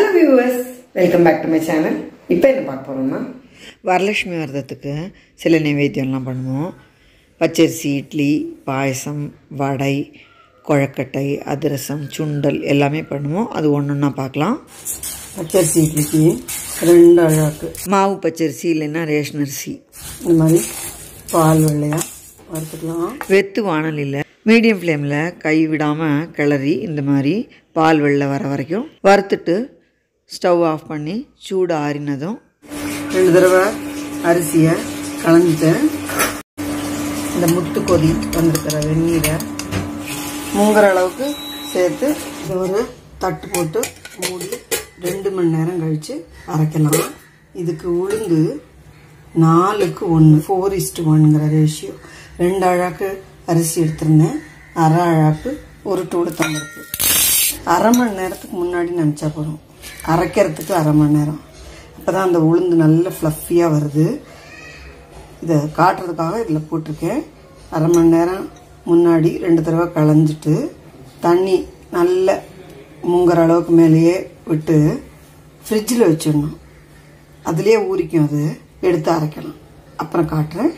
hello viewers welcome back to my channel இப்போ என்ன பார்க்க போகிறோம்னா வரலட்சுமி விரதத்துக்கு சில நைவேத்தியம்லாம் பண்ணுவோம் பச்சரிசி இட்லி பாயசம் வடை குழக்கட்டை அதிரசம் சுண்டல் எல்லாமே பண்ணுவோம் அது ஒன்று ஒன்றா பார்க்கலாம் பச்சரிசி இட்லிக்கு ரெண்டு அழகாக்கு மாவு பச்சரிசி இல்லைன்னா ரேஷன் அரிசி இந்த மாதிரி பால் வெள்ளையாக வறுத்துக்கலாம் வெத்து வானலில் மீடியம் ஃப்ளேமில் கை விடாமல் கிளறி இந்த மாதிரி பால் வெள்ளை வர வரைக்கும் வறுத்துட்டு ஸ்டவ் ஆஃப் பண்ணி சூடு ஆறினதும் ரெண்டு தடவை அரிசியை கலந்துட்டு இந்த முத்து கொதி வந்திருக்கிற வெந்நீரை முங்குற அளவுக்கு சேர்த்து இதை ஒரு தட்டு போட்டு மூடி ரெண்டு மணி நேரம் கழித்து அரைக்கலாம் இதுக்கு உளுந்து நாலுக்கு ஒன்று ஃபோர் இஸ்டு ஒன்ங்கிற ரேஷியோ ரெண்டு அழாக்கு அரிசி எடுத்திருந்தேன் அரை அழாக்கு ஒரு டூடு தந்திருக்கு அரை மணி நேரத்துக்கு முன்னாடி நினச்சா போதும் அரைக்கிறதுக்கு அரை மணி நேரம் அப்போ தான் அந்த உளுந்து நல்ல ஃப்ளஃபியாக வருது இதை காட்டுறதுக்காக இதில் போட்டிருக்கேன் அரை மணி நேரம் முன்னாடி ரெண்டு தடவை களைஞ்சிட்டு தண்ணி நல்ல முங்குற அளவுக்கு மேலேயே விட்டு ஃப்ரிட்ஜில் வச்சிடணும் அதுலேயே ஊறிக்கும் அது எடுத்து அரைக்கலாம் அப்புறம் காட்டுறேன்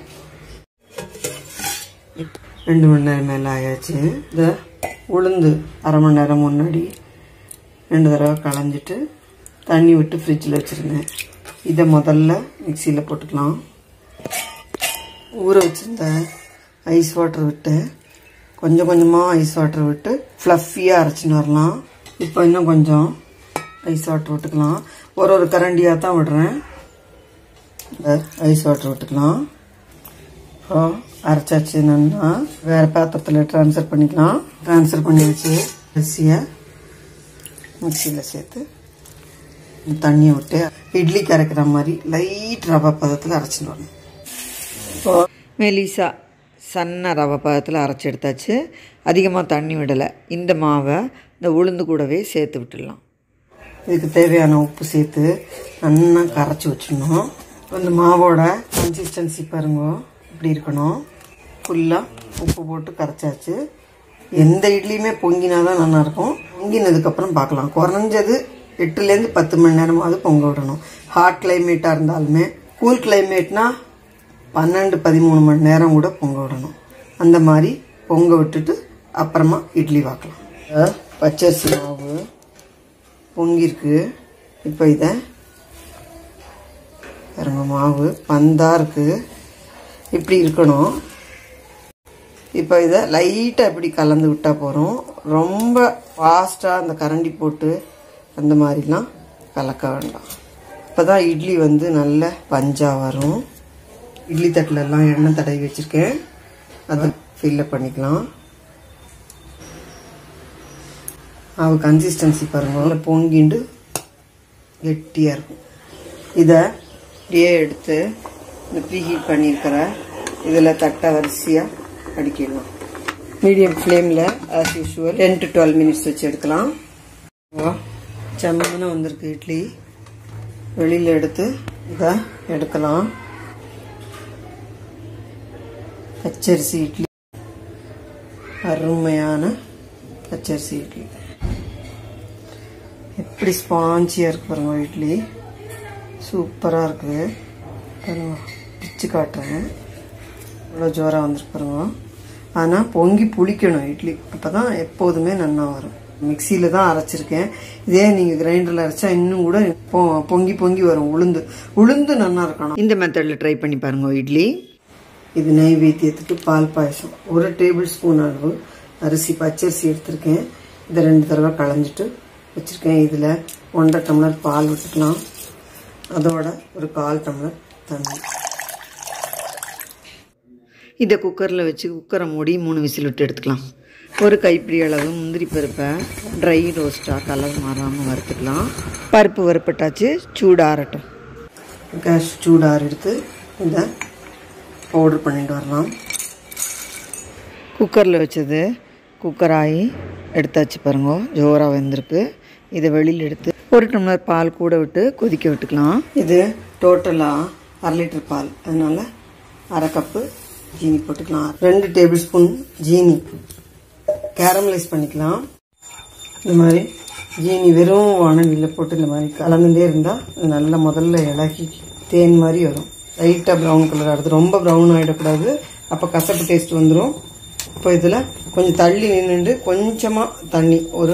ரெண்டு மணி நேரம் மேலே ஆயாச்சு இந்த உளுந்து அரை மணி நேரம் முன்னாடி ரெண்டு தடவை களைஞ்சிட்டு தண்ணி விட்டு ஃப்ரிட்ஜில் வச்சுருந்தேன் இதை முதல்ல மிக்சியில் போட்டுக்கலாம் ஊற வச்சுருந்த ஐஸ் வாட்டர் விட்டு கொஞ்சம் கொஞ்சமாக ஐஸ் வாட்டர் விட்டு ஃப்ளஃபியாக அரைச்சின்னு வரலாம் இப்போ இன்னும் கொஞ்சம் ஐஸ் வாட்டர் விட்டுக்கலாம் ஒரு ஒரு கரண்டியாக தான் விடுறேன் இந்த ஐஸ் வாட்டர் விட்டுக்கலாம் இப்போ அரைச்சாச்சு நல்லா வேறு பாத்திரத்தில் ட்ரான்ஸ்ஃபர் பண்ணிக்கலாம் ட்ரான்ஸ்ஃபர் பண்ணியாச்சு அரிசியை மிக்சியில் சேர்த்து தண்ணியை விட்டு இட்லி கரைக்கிற மாதிரி லைட் ரவை பதத்தில் அரைச்சிட்டு வரணும் இப்போ மெலிசா சன்ன ரவை பதத்தில் அரைச்சி எடுத்தாச்சு அதிகமாக தண்ணி விடலை இந்த மாவை இந்த உளுந்து கூடவே சேர்த்து விட்டுடலாம் இதுக்கு தேவையான உப்பு சேர்த்து நல்லா கரைச்சி வச்சிடணும் இந்த மாவோட கன்சிஸ்டன்சி பாருங்க இப்படி இருக்கணும் ஃபுல்லாக உப்பு போட்டு கரைச்சாச்சு எந்த இட்லியுமே பொங்கினா தான் நல்லா இருக்கும் பொங்கினதுக்கப்புறம் பார்க்கலாம் குறைஞ்சது எட்டுலேருந்து பத்து மணி நேரமாவது பொங்க விடணும் ஹாட் கிளைமேட்டாக இருந்தாலுமே கூல் கிளைமேட்னா பன்னெண்டு பதிமூணு மணி நேரம் கூட பொங்க விடணும் அந்த மாதிரி பொங்க விட்டுட்டு அப்புறமா இட்லி வாக்கலாம் அஹ் பச்சரிசி மாவு பொங்கியிருக்கு இப்போ இதை பாருங்க மாவு பந்தா இருக்கு இப்படி இருக்கணும் இப்போ இதை லைட்டாக இப்படி கலந்து விட்டால் போகிறோம் ரொம்ப ஃபாஸ்ட்டாக அந்த கரண்டி போட்டு அந்த மாதிரிலாம் கலக்க வேண்டாம் அப்போ தான் இட்லி வந்து நல்ல பஞ்சாக வரும் இட்லி தட்டிலெல்லாம் எண்ணெய் தடவி வச்சுருக்கேன் அதை ஃபில்லப் பண்ணிக்கலாம் மாவு கன்சிஸ்டன்சி பாருங்க நல்லா பொங்கிண்டு கெட்டியாக இருக்கும் இதை இப்படியே எடுத்து இந்த ப்ரீ ஹீட் பண்ணியிருக்கிற இதில் தட்டை வரிசையாக அடிக்கிடலாம் மீடியம் ஃப்ளேமில் as usual ten to twelve minutes வச்சு எடுக்கலாம் செம்மன வந்திருக்கு இட்லி வெளியில் எடுத்து இதை எடுக்கலாம் பச்சரிசி இட்லி அருமையான பச்சரிசி இட்லி எப்படி ஸ்பாஞ்சியாக இருக்கு பாருங்க இட்லி சூப்பராக இருக்குது பாருங்க பிச்சு காட்டுறேன் இவ்வளோ ஜோராக வந்துருக்கு பாருங்க ஆனால் பொங்கி புளிக்கணும் இட்லி அப்போ தான் எப்போதுமே நன்னா வரும் மிக்சியில் தான் அரைச்சிருக்கேன் இதே நீங்கள் கிரைண்டரில் அரைச்சா இன்னும் கூட பொ- பொங்கி பொங்கி வரும் உளுந்து உளுந்து நல்லா இருக்கணும் இந்த மெத்தடில் ட்ரை பண்ணி பாருங்க இட்லி இது நைவேத்தியத்துக்கு பால் பாயசம் ஒரு டேபிள் ஸ்பூன் அளவு அரிசி பச்சரிசி எடுத்திருக்கேன் இதை ரெண்டு தடவை களைஞ்சிட்டு வச்சுருக்கேன் இதில் ஒன்றரை டம்ளர் பால் விட்டுக்கலாம் அதோட ஒரு கால் டம்ளர் தண்ணி இதை குக்கரில் வச்சு குக்கரை மூடி மூணு விசில் விட்டு எடுத்துக்கலாம் ஒரு கைப்பிடி அளவு முந்திரி பருப்பை ட்ரை ரோஸ்ட்டாக கலர் மாறாமல் வறுத்துக்கலாம் பருப்பு வறுப்பட்டாச்சு சூடாறட்டும் கேஷ் சூடார் எடுத்து இதை பவுடர் பண்ணிட்டு வரலாம் குக்கரில் வச்சது குக்கர் ஆகி எடுத்தாச்சு பாருங்க ஜோராக வெந்திருக்கு இதை வெளியில் எடுத்து ஒரு டம்ளர் பால் கூட விட்டு கொதிக்க விட்டுக்கலாம் இது டோட்டலாக அரை லிட்டர் பால் அதனால அரை கப்பு ஜீனி போட்டுக்கலாம் ரெண்டு டேபிள் ஸ்பூன் ஜீனி கேரமலைஸ் பண்ணிக்கலாம் இந்த மாதிரி ஜீனி வெறும் வானலியில் போட்டு இந்த மாதிரி கலந்துட்டே இருந்தால் அது நல்லா முதல்ல இலகி தேன் மாதிரி வரும் லைட்டாக ப்ரௌன் கலர் ஆகுது ரொம்ப ப்ரௌன் ஆகிடக்கூடாது அப்போ கசப்பு டேஸ்ட் வந்துடும் இப்போ இதில் கொஞ்சம் தள்ளி நின்றுட்டு கொஞ்சமாக தண்ணி ஒரு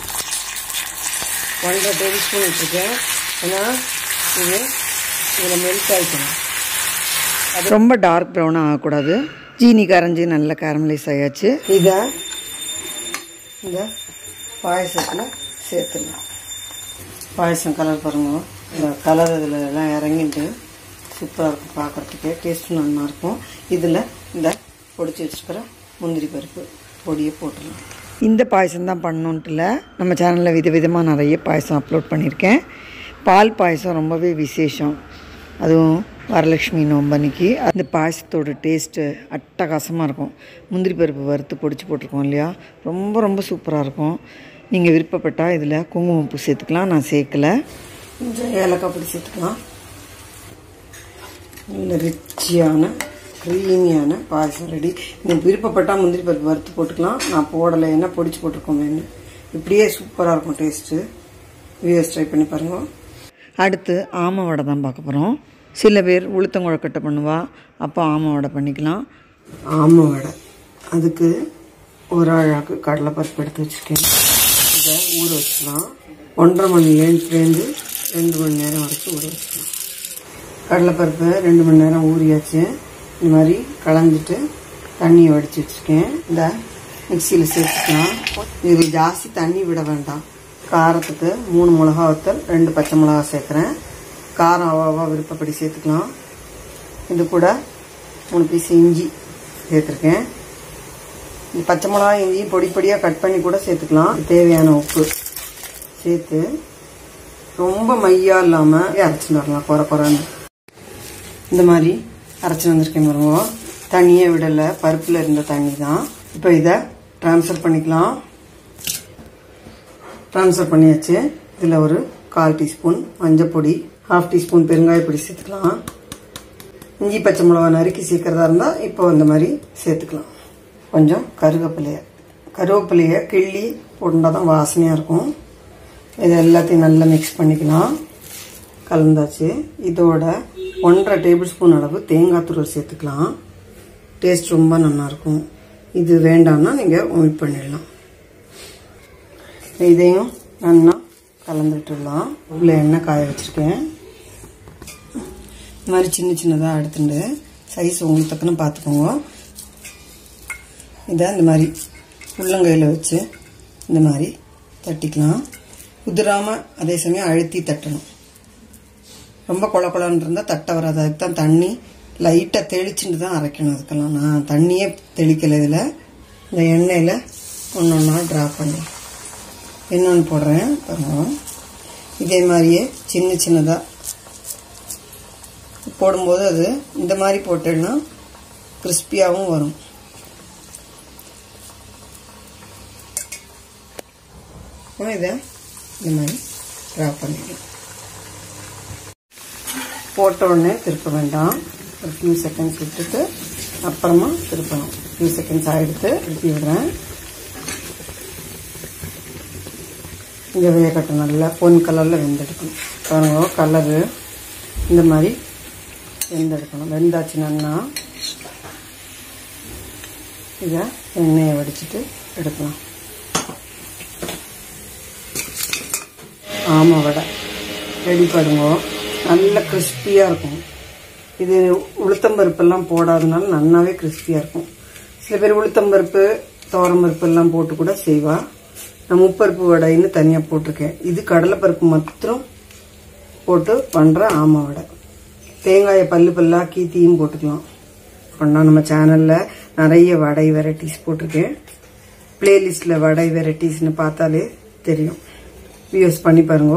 ஒன்றரை டேபிள் ஸ்பூன் வச்சுருக்கேன் ஏன்னா இது இதில் மெல்ட் ஆகிக்கணும் ரொம்ப டார்க் ப்ரௌனாக ஆகக்கூடாது ஜீனி கரைஞ்சி நல்ல கேரமலைஸ் ஆயாச்சு இதை இந்த பாயசத்தில் சேர்த்துடலாம் பாயசம் கலர் பாருங்க இந்த கலர் இதில் எல்லாம் இறங்கிட்டு சூப்பராக இருக்கும் பார்க்குறதுக்கே டேஸ்ட்டும் நல்லா இருக்கும் இதில் இந்த பொடிச்சு வச்சுக்கிற முந்திரி பருப்பு பொடியை போட்டுடலாம் இந்த பாயசம் தான் பண்ணணுன்ட்டுல நம்ம சேனலில் விதவிதமாக நிறைய பாயசம் அப்லோட் பண்ணியிருக்கேன் பால் பாயசம் ரொம்பவே விசேஷம் அதுவும் வரலட்சுமி நோம்பன்னைக்கு அந்த பாயசத்தோட டேஸ்ட்டு அட்டகாசமாக இருக்கும் முந்திரி பருப்பு வறுத்து பொடிச்சு போட்டிருக்கோம் இல்லையா ரொம்ப ரொம்ப சூப்பராக இருக்கும் நீங்கள் விருப்பப்பட்டால் இதில் குங்குமப்பூ சேர்த்துக்கலாம் நான் சேர்க்கலை கொஞ்சம் ஏலக்காய் பொடி சேர்த்துக்கலாம் நல்ல ரிச்சியான க்ரீமியான பாயசம் ரெடி நீங்கள் விருப்பப்பட்டால் முந்திரி பருப்பு வறுத்து போட்டுக்கலாம் நான் போடலை என்ன பொடிச்சு போட்டிருக்கோம் வேணும் இப்படியே சூப்பராக இருக்கும் டேஸ்ட்டு வியூஸ் ட்ரை பண்ணி பாருங்க அடுத்து ஆமை வடை தான் பார்க்க போகிறோம் சில பேர் உளுத்தங்குழக்கட்டை பண்ணுவா அப்போ ஆமை வடை பண்ணிக்கலாம் ஆமை வடை அதுக்கு ஒரு அழகாக்கு கடலைப்பருப்பு எடுத்து வச்சுருக்கேன் இதை ஊற வச்சுக்கலாம் ஒன்றரை மணி நேரத்துலேருந்து ரெண்டு மணி நேரம் வரைக்கும் ஊற வச்சுக்கலாம் கடலைப்பருப்பு ரெண்டு மணி நேரம் ஊறியாச்சு இந்த மாதிரி கலந்துட்டு தண்ணியை வடித்து வச்சுருக்கேன் இந்த மிக்சியில் சேர்த்துக்கலாம் இது ஜாஸ்தி தண்ணி விட வேண்டாம் காரத்துக்கு மூணு மிளகா வத்தல் ரெண்டு பச்சை மிளகா சேர்க்குறேன் காரம் அவ்வளோவா விருப்பப்படி சேர்த்துக்கலாம் இது கூட மூணு பீஸ் இஞ்சி சேர்த்துருக்கேன் இந்த பச்சை மிளகா இஞ்சி பொடி பொடியாக கட் பண்ணி கூட சேர்த்துக்கலாம் தேவையான உப்பு சேர்த்து ரொம்ப மையா இல்லாமல் அரைச்சிட்டு வரலாம் குறை குறைன்னு இந்த மாதிரி அரைச்சி வந்திருக்கேன் பாருங்க தண்ணியே விடலை பருப்பில் இருந்த தண்ணி தான் இப்போ இதை ட்ரான்ஸ்ஃபர் பண்ணிக்கலாம் ட்ரான்ஸ்ஃபர் பண்ணியாச்சு இதில் ஒரு கால் டீஸ்பூன் மஞ்சப்பொடி ஹாஃப் டீஸ்பூன் பெருங்காயப்பொடி சேர்த்துக்கலாம் இஞ்சி பச்சை மிளகா நறுக்கி சேர்க்கறதா இருந்தால் இப்போ இந்த மாதிரி சேர்த்துக்கலாம் கொஞ்சம் கருவேப்பிலைய கருவேப்பிலைய கிள்ளி போட்டால் தான் வாசனையாக இருக்கும் இது எல்லாத்தையும் நல்லா மிக்ஸ் பண்ணிக்கலாம் கலந்தாச்சு இதோட ஒன்றரை டேபிள் ஸ்பூன் அளவு தேங்காய் துருவல் சேர்த்துக்கலாம் டேஸ்ட் ரொம்ப நல்லாயிருக்கும் இது வேண்டாம்னா நீங்கள் ஒமிட் பண்ணிடலாம் இதையும் நல்லா கலந்துட்டுலாம் உள்ள எண்ணெய் காய வச்சுருக்கேன் இந்த மாதிரி சின்ன சின்னதாக எடுத்துட்டு சைஸ் உங்களுக்கு தக்கன பார்த்துக்கோங்க இதை இந்த மாதிரி உள்ளங்கையில் வச்சு இந்த மாதிரி தட்டிக்கலாம் உதிராமல் அதே சமயம் அழுத்தி தட்டணும் ரொம்ப கொல கொலன்னு இருந்தால் தட்ட வராது அதுக்கு தான் தண்ணி லைட்டாக தெளிச்சுட்டு தான் அரைக்கணும் அதுக்கெல்லாம் நான் தண்ணியே தெளிக்கலை இதில் இந்த எண்ணெயில் ஒன்று ஒன்றா ட்ரா பண்ணி இன்னொன்று போடுறேன் பாருங்க இதே மாதிரியே சின்ன சின்னதாக போடும்போது அது இந்த மாதிரி போட்டேன்னா கிறிஸ்பியாகவும் வரும் இதை இந்த மாதிரி ட்ரா பண்ணிடலாம் போட்ட உடனே திருப்ப வேண்டாம் ஒரு ஃபியூ செகண்ட்ஸ் விட்டுட்டு அப்புறமா திருப்பணும் ஃபியூ செகண்ட்ஸ் ஆகிடுத்து திருப்பி விடுறேன் இங்கே வேகட்டும் நல்லா பொன் கலரில் வெந்தெடுக்கணும் பாருங்க கலரு இந்த மாதிரி வெந்தெடுக்கணும் வெந்தாச்சுன்னா இதை எண்ணெயை வடிச்சிட்டு எடுக்கலாம் ஆமாம் வடை ரெடி பண்ணுங்க நல்ல கிறிஸ்பியாக இருக்கும் இது உளுத்தம்பருப்பெல்லாம் போடாதனால நல்லாவே கிறிஸ்பியாக இருக்கும் சில பேர் உளுத்தம்பருப்பு துவரம்பருப்பு எல்லாம் போட்டு கூட செய்வா நான் முப்பருப்பு வடைன்னு தனியாக போட்டிருக்கேன் இது கடலைப்பருப்பு மாத்திரம் போட்டு பண்ணுற ஆமை வடை தேங்காயை பல்லு பல்லாக கீத்தியும் போட்டுக்கலாம் பண்ணா நம்ம சேனலில் நிறைய வடை வெரைட்டிஸ் போட்டிருக்கேன் பிளேலிஸ்டில் வடை வெரைட்டிஸ்னு பார்த்தாலே தெரியும் வியூஸ் பண்ணி பாருங்க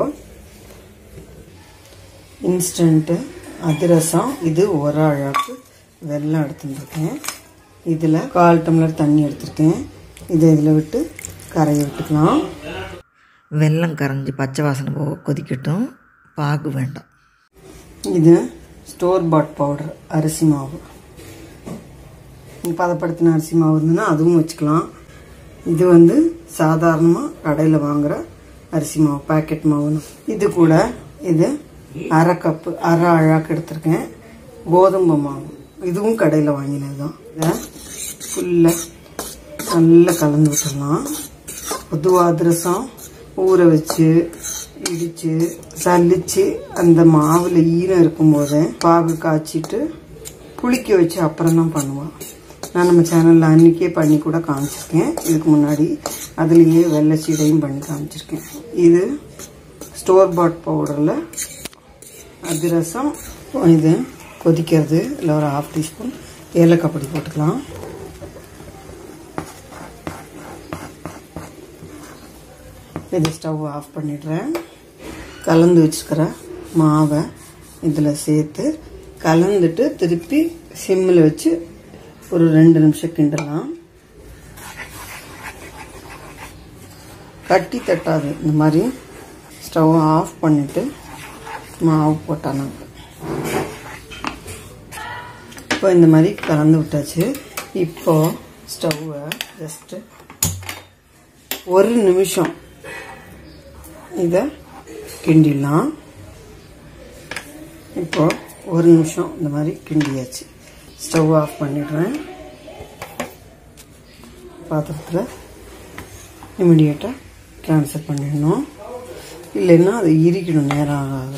இன்ஸ்டண்ட்டு அதிரசம் இது ஒரு அழகு வெல்லம் எடுத்துருக்கேன் இதில் கால் டம்ளர் தண்ணி எடுத்திருக்கேன் இதை இதில் விட்டு கரைய விட்டுக்கலாம் வெல்லம் கரைஞ்சி பச்சை வாசனை போக கொதிக்கட்டும் பாகு வேண்டாம் இது ஸ்டோர் பாட் பவுடர் அரிசி மாவு பதப்படுத்தின அரிசி மாவு இருந்ததுன்னா அதுவும் வச்சுக்கலாம் இது வந்து சாதாரணமாக கடையில் வாங்குகிற அரிசி மாவு பாக்கெட் மாவு இது கூட இது அரை கப்பு அரை அழாக்கு எடுத்திருக்கேன் கோதுமை மாவு இதுவும் கடையில் வாங்கினது தான் இதை ஃபுல்லாக நல்லா கலந்து விட்டுடலாம் பொதுவாக அதிரசம் ஊற வச்சு இடித்து சலிச்சு அந்த மாவில் ஈரம் இருக்கும்போது பாகு காய்ச்சிட்டு புளிக்க வச்சு அப்புறம் தான் பண்ணுவோம் நான் நம்ம சேனலில் அன்றைக்கே பண்ணி கூட காமிச்சிருக்கேன் இதுக்கு முன்னாடி அதுலேயே வெள்ளை சீடையும் பண்ணி காமிச்சிருக்கேன் இது ஸ்டோர் பாட் பவுடரில் அதிரசம் இது கொதிக்கிறது இல்லை ஒரு ஹாஃப் டீஸ்பூன் ஏலக்காய் பொடி போட்டுக்கலாம் இது ஸ்டவ் ஆஃப் பண்ணிடுறேன் கலந்து வச்சுக்கிற மாவை இதில் சேர்த்து கலந்துட்டு திருப்பி சிம்மில் வச்சு ஒரு ரெண்டு நிமிஷம் கிண்டலாம் கட்டி தட்டாது இந்த மாதிரி ஸ்டவ் ஆஃப் பண்ணிவிட்டு மாவு போட்டானாங்க இப்போ இந்த மாதிரி கலந்து விட்டாச்சு இப்போ ஸ்டவ்வை ஜஸ்ட்டு ஒரு நிமிஷம் இதை கிண்டிடலாம் இப்போ ஒரு நிமிஷம் இந்த மாதிரி கிண்டியாச்சு ஸ்டவ் ஆஃப் பண்ணிடுறேன் பாத்திரத்தில் இமிடியேட்டாக ட்ரான்ஸ்ஃபர் பண்ணிடணும் இல்லைன்னா அது இரிக்கணும் நேரம் ஆகாது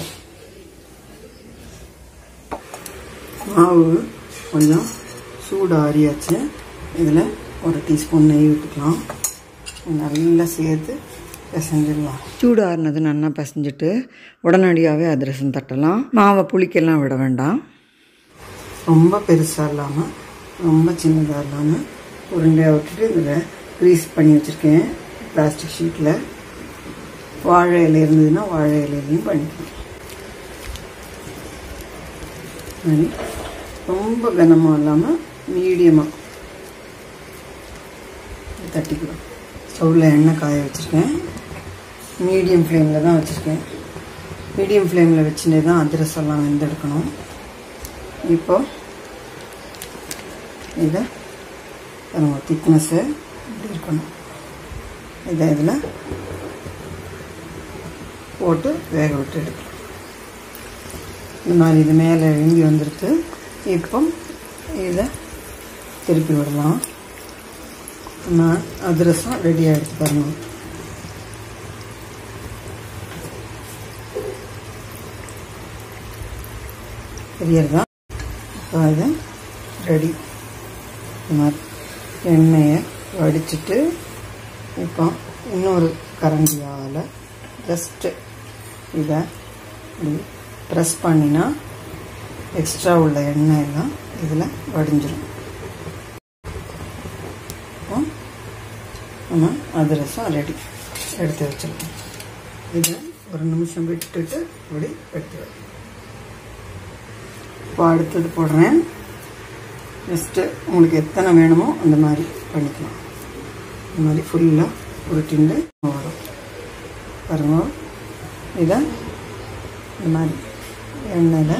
மாவு கொஞ்சம் சூடு ஆறியாச்சு இதில் ஒரு டீஸ்பூன் நெய் விட்டுக்கலாம் நல்லா சேர்த்து பிசைஞ்சிடலாம் சூடு ஆறுனது நல்லா பிசைஞ்சிட்டு உடனடியாகவே அதிரசம் தட்டலாம் மாவை புளிக்கெல்லாம் விட வேண்டாம் ரொம்ப பெருசாக இல்லாமல் ரொம்ப சின்னதாக இல்லாமல் உருண்டையாக விட்டுட்டு இதில் க்ரீஸ் பண்ணி வச்சுருக்கேன் பிளாஸ்டிக் ஷீட்டில் வாழை இலை இருந்ததுன்னா வாழை இலையிலையும் பண்ணிக்கலாம் மாதிரி ரொம்ப கனமாக இல்லாமல் மீடியமாக தட்டிக்கலாம் ஸ்டவ்வில் எண்ணெய் காய வச்சுருக்கேன் மீடியம் ஃப்ளேமில் தான் வச்சுருக்கேன் மீடியம் ஃப்ளேமில் வச்சுட்டே தான் அதிரசம்லாம் வெந்தெடுக்கணும் இப்போ இதை நம்ம திக்னஸ்ஸு இப்படி இருக்கணும் இதை இதில் போட்டு வேக விட்டு எடுக்கலாம் இந்த மாதிரி இது மேலே எழும்பி வந்துருக்கு இப்போ இதை திருப்பி விடலாம் நான் அதிரசம் ரெடி ஆகிடுச்சு பாருங்க தெரியறதா இப்போ அது ரெடி இந்த மாதிரி எண்ணெயை வடிச்சிட்டு இப்போ இன்னொரு கரண்டியால் ஜஸ்ட்டு இதை இப்படி ப்ரெஸ் பண்ணினா எக்ஸ்ட்ரா உள்ள எண்ணெய் எல்லாம் இதில் வடிஞ்சிடும் இப்போ நம்ம அதிரசம் ரெடி எடுத்து வச்சிடலாம் இதை ஒரு நிமிஷம் விட்டுட்டு இப்படி எடுத்து வைக்கணும் இப்போ அடுத்தது போடுறேன் ஜஸ்ட்டு உங்களுக்கு எத்தனை வேணுமோ அந்த மாதிரி பண்ணிக்கலாம் இந்த மாதிரி ஃபுல்லாக உருட்டிண்டு வரும் பாருங்க இதை இந்த மாதிரி எண்ணெயில்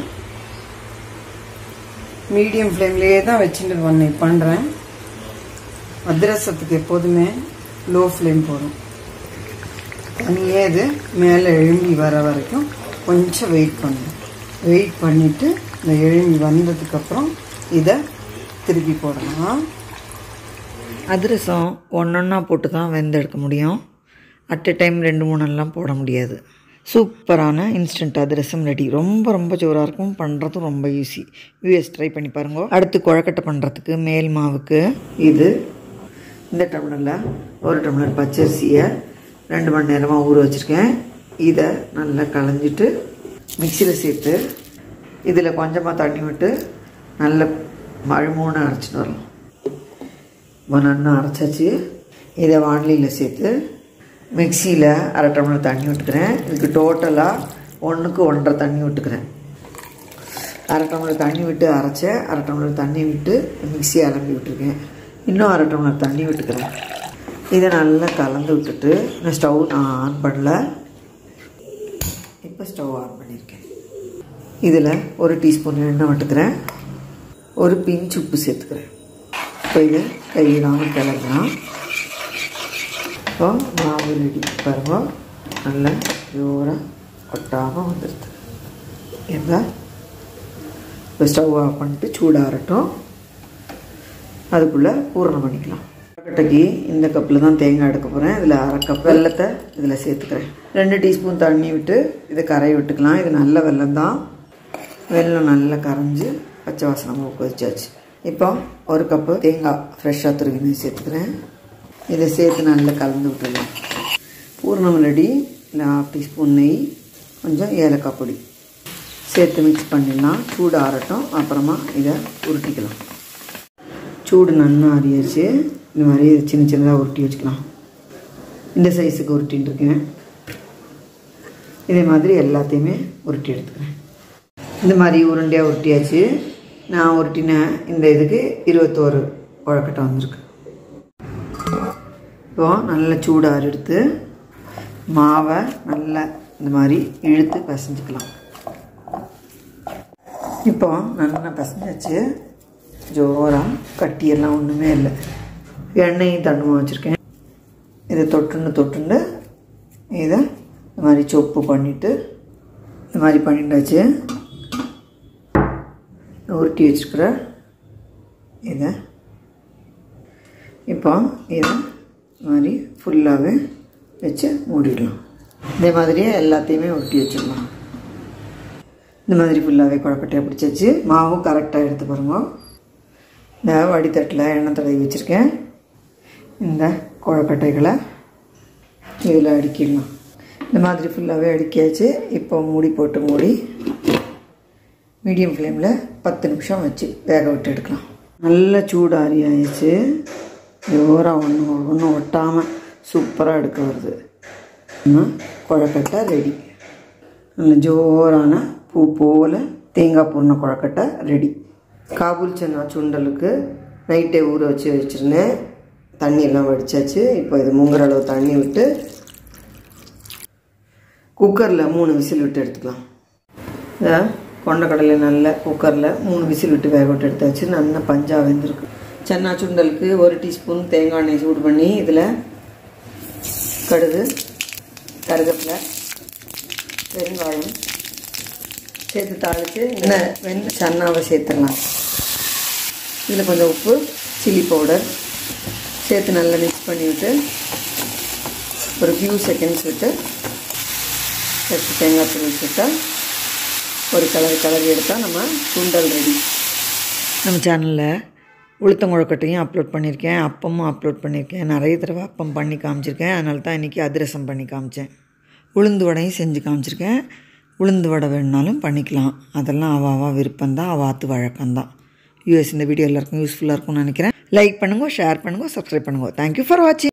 மீடியம் ஃப்ளேம்லேயே தான் வச்சுட்டு பண்ணி பண்ணுறேன் அதிரசத்துக்கு எப்போதுமே லோ ஃப்ளேம் போதும் தனியே இது மேலே எழும்பி வர வரைக்கும் கொஞ்சம் வெயிட் பண்ணணும் வெயிட் பண்ணிவிட்டு இந்த எழும்பி வந்ததுக்கப்புறம் இதை திருப்பி போடலாம் அதிரசம் ஒன்றொன்னா போட்டு தான் வெந்தெடுக்க முடியும் அட் எ டைம் ரெண்டு மூணெல்லாம் போட முடியாது சூப்பரான இன்ஸ்டன்ட் அதிரசம் ரெடி ரொம்ப ரொம்ப ஜோராக இருக்கும் பண்ணுறதும் ரொம்ப ஈஸி யூஎஸ் ட்ரை பண்ணி பாருங்க அடுத்து குழக்கட்டை பண்ணுறதுக்கு மேல் மாவுக்கு இது இந்த டம்ளரில் ஒரு டம்ளர் பச்சரிசியை ரெண்டு மணி நேரமாக ஊற வச்சுருக்கேன் இதை நல்லா களைஞ்சிட்டு மிக்சியில் சேர்த்து இதில் கொஞ்சமாக தண்ணி விட்டு நல்ல மழுமூணு அரைச்சிட்டு வரலாம் இப்போ நல்லா அரைச்சாச்சு இதை வானிலையில் சேர்த்து மிக்சியில் அரை டம்ளர் தண்ணி விட்டுக்கிறேன் இதுக்கு டோட்டலாக ஒன்றுக்கு ஒன்றரை தண்ணி விட்டுக்கிறேன் அரை டம்ளர் தண்ணி விட்டு அரைச்சேன் அரை டம்ளர் தண்ணி விட்டு மிக்சியை அலம்பி விட்டுருக்கேன் இன்னும் அரை டம்ளர் தண்ணி விட்டுக்கிறேன் இதை நல்லா கலந்து விட்டுட்டு நான் ஸ்டவ் நான் ஆன் பண்ணல இப்போ ஸ்டவ் ஆன் பண்ணியிருக்கேன் இதில் ஒரு டீஸ்பூன் எண்ணெய் விட்டுக்கிறேன் ஒரு பிஞ்ச் உப்பு சேர்த்துக்கிறேன் இப்போ இதை கையிடாமல் கிளறலாம் இப்போ மாவு ரெடி பாருங்க நல்லா ஜோராக ஒட்டாமல் வந்துடுது இருந்தா இப்போ ஸ்டவ் ஆஃப் பண்ணிட்டு சூடாகட்டும் அதுக்குள்ளே பூரணம் பண்ணிக்கலாம் கொழுக்கட்டைக்கு இந்த கப்பில் தான் தேங்காய் எடுக்க போகிறேன் இதில் அரை கப் வெள்ளத்தை இதில் சேர்த்துக்கிறேன் ரெண்டு டீஸ்பூன் தண்ணி விட்டு இதை கரைய விட்டுக்கலாம் இது நல்ல வெல்லம் தான் வெல்லம் நல்லா கரைஞ்சி பச்சை வாசனை கொதிச்சாச்சு இப்போ ஒரு கப்பு தேங்காய் ஃப்ரெஷ்ஷாக துருவினு சேர்த்துக்கிறேன் இதை சேர்த்து நல்லா கலந்து விட்டுடலாம் பூர்ணம் ரெடி இல்லை ஹாஃப் டீஸ்பூன் நெய் கொஞ்சம் ஏலக்காய் பொடி சேர்த்து மிக்ஸ் பண்ணிடலாம் சூடு ஆறட்டும் அப்புறமா இதை உருட்டிக்கலாம் சூடு நன்னா அறியாச்சு இந்த மாதிரி சின்ன சின்னதாக உருட்டி வச்சுக்கலாம் இந்த சைஸுக்கு உருட்டின்னு இருக்கேன் இதே மாதிரி எல்லாத்தையுமே உருட்டி எடுத்துக்கிறேன் இந்த மாதிரி உருண்டையாக உருட்டியாச்சு நான் உருட்டின இந்த இதுக்கு இருபத்தோரு குழக்கட்டை வந்திருக்கு இப்போ நல்லா சூடாறு எடுத்து மாவை நல்லா இந்த மாதிரி இழுத்து பிசைஞ்சுக்கலாம் இப்போ நல்லா பிசைஞ்சாச்சு ஜோராக கட்டியெல்லாம் ஒன்றுமே இல்லை எண்ணெயும் தண்ணுமா வச்சுருக்கேன் இதை தொட்டுன்னு தொட்டுன்னு இதை இந்த மாதிரி சொப்பு பண்ணிவிட்டு இந்த மாதிரி பண்ணிட்டாச்சு உருட்டி வச்சுருக்கிற இதை இப்போ இதை இந்த மாதிரி ஃபுல்லாகவே வச்சு மூடிடலாம் இதே மாதிரியே எல்லாத்தையுமே உருட்டி வச்சிடலாம் இந்த மாதிரி ஃபுல்லாகவே குழக்கட்டையை பிடிச்சாச்சு மாவும் கரெக்டாக எடுத்து பாருங்க இந்த வடித்தட்டில் எண்ணெய் தடவி வச்சுருக்கேன் இந்த குழக்கட்டைகளை இதில் அடுக்கிடலாம் இந்த மாதிரி ஃபுல்லாகவே அடுக்கியாச்சு இப்போ மூடி போட்டு மூடி மீடியம் ஃப்ளேமில் பத்து நிமிஷம் வச்சு வேக விட்டு எடுக்கலாம் நல்ல சூடாரி ஆயிடுச்சு ஜோராக ஒன்று ஒன்றும் ஒட்டாமல் சூப்பராக எடுக்க வருது இன்னும் குழக்கட்டை ரெடி நல்ல ஜோரான பூ போல் தேங்காய் பூர்ண குழக்கட்டை ரெடி காபூல் சன்னா சுண்டலுக்கு நைட்டே ஊற வச்சு வச்சுருந்தேன் தண்ணியெல்லாம் வடித்தாச்சு இப்போ இது முங்குற அளவு தண்ணி விட்டு குக்கரில் மூணு விசில் விட்டு எடுத்துக்கலாம் இதை கொண்டக்கடலை நல்ல குக்கரில் மூணு விசில் விட்டு வேக விட்டு எடுத்தாச்சு நல்லா பஞ்சா வெந்திருக்கு சன்னா சுண்டலுக்கு ஒரு டீஸ்பூன் தேங்காய் எண்ணெய் சூடு பண்ணி இதில் கடுகு கருவேப்பிலை பெருங்காயம் சேர்த்து தாளித்து இந்த வெந்த சன்னாவை சேர்த்துடலாம் இதில் கொஞ்சம் உப்பு சில்லி பவுடர் சேர்த்து நல்லா மிக்ஸ் பண்ணிவிட்டு ஒரு ஃபியூ செகண்ட்ஸ் விட்டு எடுத்து தேங்காய் தூள் வச்சுட்டா ஒரு கலர் கலரி எடுத்தால் நம்ம சுண்டல் ரெடி நம்ம சேனலில் உளுத்தங்குழக்கட்டையும் அப்லோட் பண்ணியிருக்கேன் அப்பமும் அப்லோட் பண்ணியிருக்கேன் நிறைய தடவை அப்பம் பண்ணி காமிச்சிருக்கேன் அதனால தான் இன்றைக்கி அதிரசம் பண்ணி காமிச்சேன் உளுந்து வடையும் செஞ்சு காமிச்சிருக்கேன் உளுந்து வடை வேணுனாலும் பண்ணிக்கலாம் அதெல்லாம் அவ அவா விருப்பம்தான் அவாத்து வழக்கம்தான் யூஎஸ் இந்த வீடியோ எல்லாருக்கும் யூஸ்ஃபுல்லாக இருக்கும்னு நினைக்கிறேன் லைக் பண்ணுங்க ஷேர் பண்ணுங்க சப்ஸ்கிரைப் பண்ணுங்க தேங்க்யூ ஃபார் வாட்சிங்